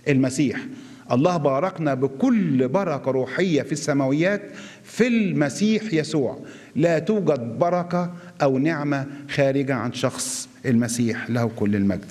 المسيح الله باركنا بكل بركة روحية في السماويات في المسيح يسوع لا توجد بركة أو نعمة خارجة عن شخص المسيح له كل المجد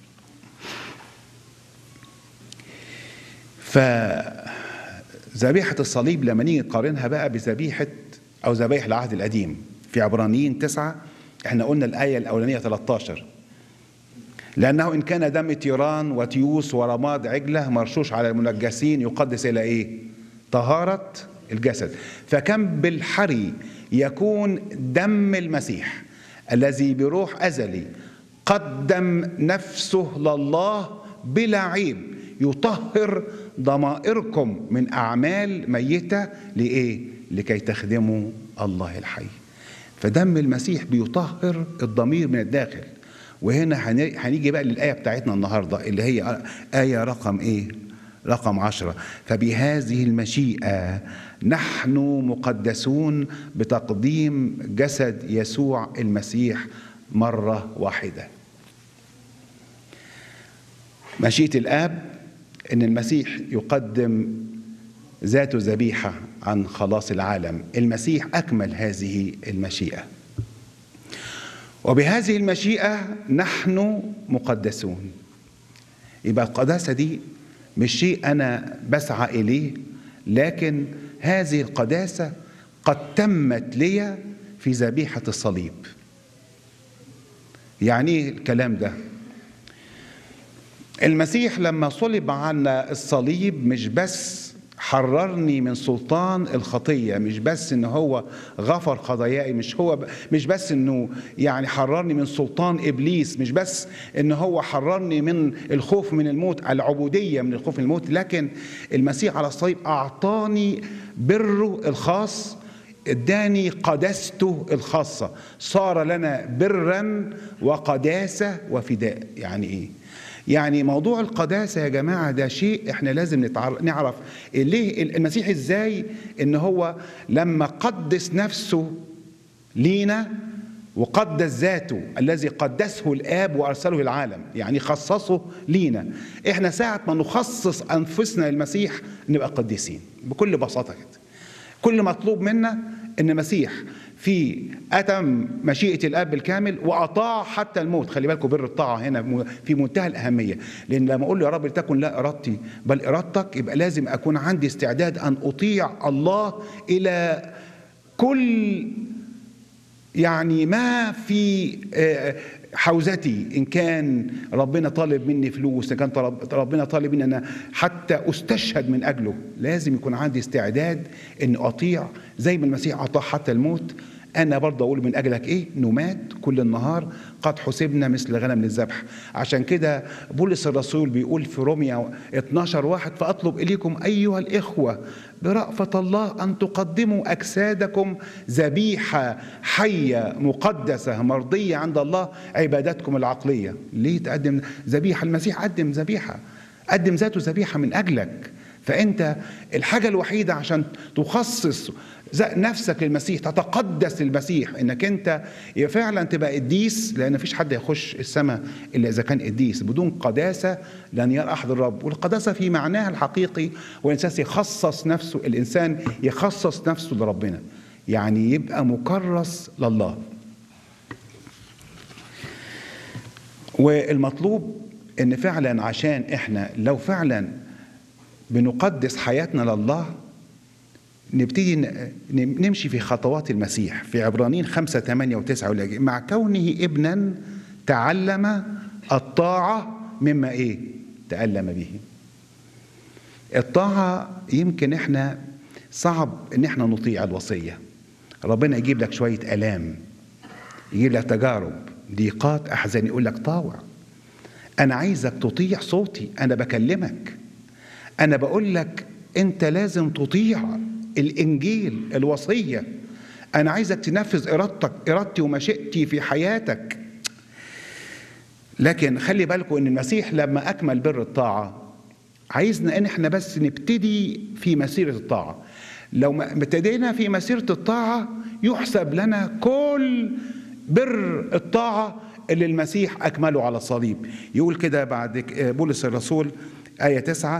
فذبيحة الصليب لما نيجي نقارنها بقى بذبيحة أو ذبائح العهد القديم في عبرانيين تسعة احنا قلنا الآية الأولانية 13 لأنه إن كان دم تيران وتيوس ورماد عجلة مرشوش على المنجسين يقدس إلى إيه؟ طهارة الجسد فكم بالحري يكون دم المسيح الذي بروح أزلي قدم نفسه لله بلا عيب يطهر ضمائركم من أعمال ميتة لإيه؟ لكي تخدموا الله الحي فدم المسيح بيطهر الضمير من الداخل وهنا هنيجي بقى للآية بتاعتنا النهاردة اللي هي آية رقم إيه؟ رقم عشرة فبهذه المشيئة نحن مقدسون بتقديم جسد يسوع المسيح مرة واحدة مشيئة الآب أن المسيح يقدم ذاته ذبيحة عن خلاص العالم المسيح أكمل هذه المشيئة وبهذه المشيئة نحن مقدسون يبقى القداسة دي مش شيء أنا بسعى إليه لكن هذه القداسة قد تمت لي في ذبيحة الصليب يعني ايه الكلام ده المسيح لما صلب عنا الصليب مش بس حررني من سلطان الخطية مش بس ان هو غفر خطاياي مش هو مش بس انه يعني حررني من سلطان ابليس مش بس ان هو حررني من الخوف من الموت العبودية من الخوف من الموت لكن المسيح على الصليب اعطاني بره الخاص اداني قداسته الخاصة صار لنا برا وقداسة وفداء يعني ايه يعني موضوع القداسة يا جماعة ده شيء احنا لازم نعرف ليه المسيح ازاي ان هو لما قدس نفسه لينا وقدس ذاته الذي قدسه الاب وارسله العالم يعني خصصه لينا احنا ساعة ما نخصص انفسنا للمسيح نبقى قديسين بكل بساطة كده كل مطلوب منا ان المسيح في اتم مشيئه الاب الكامل واطاع حتى الموت خلي بالكم بر الطاعه هنا في منتهى الاهميه لان لما اقول له يا رب لتكن لا ارادتي بل ارادتك يبقى لازم اكون عندي استعداد ان اطيع الله الى كل يعني ما في حوزتي ان كان ربنا طالب مني فلوس ان كان ربنا طالب مني انا حتى استشهد من اجله لازم يكون عندي استعداد ان اطيع زي ما المسيح اطاع حتى الموت انا برضه اقول من اجلك ايه نمات كل النهار قد حسبنا مثل غنم للذبح عشان كده بولس الرسول بيقول في روميا 12 واحد فاطلب اليكم ايها الاخوه برأفة الله أن تقدموا أجسادكم ذبيحة حية مقدسة مرضية عند الله عبادتكم العقلية ليه تقدم ذبيحة المسيح قدم ذبيحة قدم ذاته ذبيحة من أجلك فأنت الحاجة الوحيدة عشان تخصص نفسك للمسيح تتقدس للمسيح انك انت فعلا تبقى قديس لان مفيش حد يخش السماء الا اذا كان قديس بدون قداسه لن يرى احد الرب والقداسه في معناها الحقيقي والانسان يخصص نفسه الانسان يخصص نفسه لربنا يعني يبقى مكرس لله والمطلوب ان فعلا عشان احنا لو فعلا بنقدس حياتنا لله نبتدي نمشي في خطوات المسيح في عبرانيين خمسة ثمانية وتسعة مع كونه ابنا تعلم الطاعة مما ايه تألم به الطاعة يمكن احنا صعب ان احنا نطيع الوصية ربنا يجيب لك شوية ألام يجيب لك تجارب ضيقات أحزان يقول لك طاوع أنا عايزك تطيع صوتي أنا بكلمك أنا بقول لك أنت لازم تطيع الانجيل الوصيه انا عايزك تنفذ ارادتك ارادتي ومشيئتي في حياتك لكن خلي بالكم ان المسيح لما اكمل بر الطاعه عايزنا ان احنا بس نبتدي في مسيره الطاعه لو ما ابتدينا في مسيره الطاعه يحسب لنا كل بر الطاعه اللي المسيح اكمله على الصليب يقول كده بعد بولس الرسول آية 9